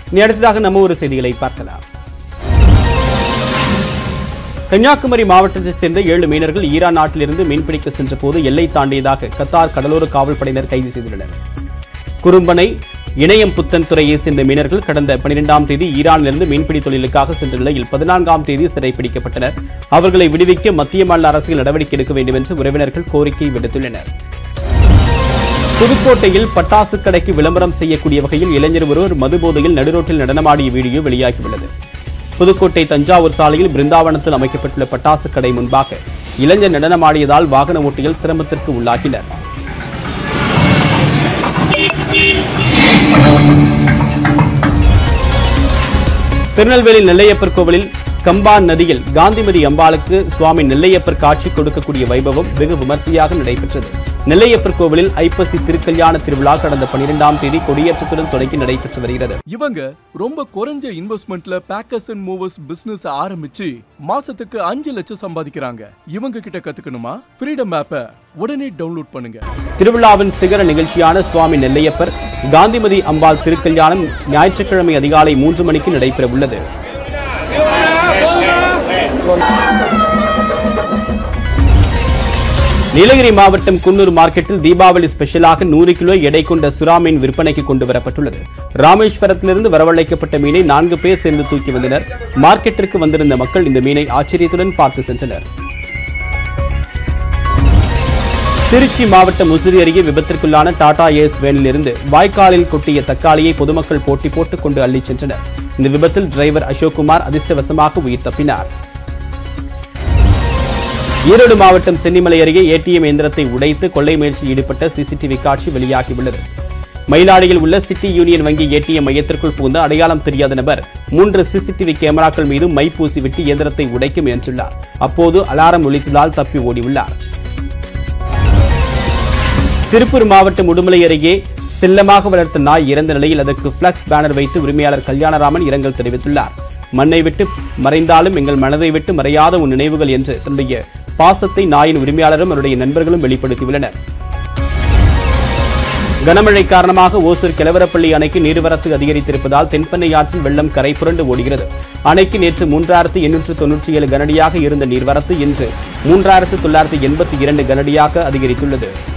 இனி அடுத்ததாக நம்ம ஒரு செய்திகளை பார்க்கலாம் கன்னியாகுமரி மாவட்டத்தைச் சேர்ந்த ஏழு மீனவர்கள் ஈரான் நாட்டிலிருந்து மீன்பிடிக்க சென்றபோது எல்லை தாண்டியதாக கத்தார் கடலோர காவல்படையினர் கைது செய்துள்ளனர் குறும்பனை இணையம் புத்தன் துறையைச் சேர்ந்த மீனவர்கள் கடந்த பனிரெண்டாம் தேதி ஈரானிலிருந்து மீன்பிடி தொழிலுக்காக சென்ற நிலையில் பதினான்காம் தேதி சிறைப்பிடிக்கப்பட்டனர் அவர்களை விடுவிக்க மத்திய மாநில அரசுகள் நடவடிக்கை எடுக்க வேண்டும் என்று உறவினர்கள் கோரிக்கை விடுத்துள்ளனர் புதுக்கோட்டையில் பட்டாசு கடைக்கு விளம்பரம் செய்யக்கூடிய வகையில் இளைஞர் ஒருவர் மதுபோதையில் நடுரோட்டில் நடனமாடிய வீடியோ வெளியாகியுள்ளது புதுக்கோட்டை தஞ்சாவூர் சாலையில் பிருந்தாவனத்தில் அமைக்கப்பட்டுள்ள பட்டாசு கடை முன்பாக இளைஞர் நடனமாடியதால் வாகன ஓட்டிகள் சிரமத்திற்கு உள்ளாகினர் திருநெல்வேலி நெல்லையப்பர் கோவிலில் கம்பான் நதியில் காந்திமதி அம்பாளுக்கு சுவாமி நெல்லையப்பர் காட்சி கொடுக்கக்கூடிய வைபவம் வெகு விமர்சையாக நடைபெற்றது நெல்லையப்பர் கோவிலில் ஐப்பசி திருக்கல்யாண திருவிழா கடந்த பனிரெண்டாம் தேதி கொடியேற்றத்துடன் தொடங்கி நடைபெற்று வருகிறது இவங்க ரொம்ப குறைஞ்ச இன்வெஸ்ட்மெண்ட்ல பேக்கர்ஸ் அண்ட் மூவர்ஸ் பிசினஸ் ஆரம்பிச்சு மாசத்துக்கு அஞ்சு லட்சம் சம்பாதிக்கிறாங்க இவங்க கிட்ட கத்துக்கணுமா ஃப்ரீடம் ஆப்பை உடனே டவுன்லோட் பண்ணுங்க திருவிழாவின் சிகர நிகழ்ச்சியான சுவாமி நெல்லையப்பர் காந்திமதி அம்பாள் திருக்கல்யாணம் ஞாயிற்றுக்கிழமை அதிகாலை மூன்று மணிக்கு நடைபெற உள்ளது நீலகிரி மாவட்டம் குன்னூர் மார்க்கெட்டில் தீபாவளி ஸ்பெஷலாக நூறு கிலோ எடை கொண்ட சுறா மீன் விற்பனைக்கு கொண்டு வரப்பட்டுள்ளது ராமேஸ்வரத்திலிருந்து வரவழைக்கப்பட்ட மீனை நான்கு பேர் சேர்ந்து தூக்கி வந்தனர் மார்க்கெட்டிற்கு வந்திருந்த மக்கள் இந்த மீனை ஆச்சரியத்துடன் பார்த்து சென்றனர் திருச்சி மாவட்டம் முசிறி அருகே விபத்திற்குள்ளான டாடா ஏஸ் வேனிலிருந்து வாய்க்காலில் கொட்டிய தக்காளியை பொதுமக்கள் போட்டி போட்டுக் கொண்டு அள்ளிச் சென்றனர் இந்த விபத்தில் டிரைவர் அசோக்குமார் அதிர்ஷ்டவசமாக உயிர் தப்பினார் ஈரோடு மாவட்டம் சென்னிமலை அருகே ஏடிஎம் இயந்திரத்தை உடைத்து கொள்ளை முயற்சியில் ஈடுபட்ட சிசிடிவி காட்சி வெளியாகியுள்ளது மயிலாடியில் உள்ள சிட்டி யூனியன் வங்கி ஏடிஎம் மையத்திற்குள் புகுந்த அடையாளம் தெரியாத நபர் மூன்று சிசிடிவி கேமராக்கள் மீது மை பூசிவிட்டு இயந்திரத்தை உடைக்க முயன்றுள்ளார் அப்போது அலாரம் ஒலித்ததால் தப்பி ஓடியுள்ளார் திருப்பூர் மாவட்டம் உடுமலை அருகே செல்லமாக வளர்த்த நாய் இறந்த நிலையில் அதற்கு பிளக்ஸ் பேனர் வைத்து உரிமையாளர் கல்யாணராமன் இரங்கல் தெரிவித்துள்ளார் மண்ணை விட்டு மறைந்தாலும் எங்கள் மனதை விட்டு மறையாத உன் நினைவுகள் என்று தன்னுடைய பாசத்தை நாயின் உரிமையாளரும் அவருடைய நண்பர்களும் வெளிப்படுத்தியுள்ளனர் கனமழை காரணமாக ஓசூர் கிழவரப்பள்ளி அணைக்கு நீர்வரத்து அதிகரித்திருப்பதால் தென்பெண்ணை ஆற்றில் வெள்ளம் கரை புரண்டு ஓடுகிறது அணைக்கு நேற்று மூன்றாயிரத்து எண்ணூற்று தொன்னூற்றி ஏழு கனடியாக இருந்த நீர்வரத்து இன்று மூன்றாயிரத்து தொள்ளாயிரத்து எண்பத்தி இரண்டு கனடியாக அதிகரித்துள்ளது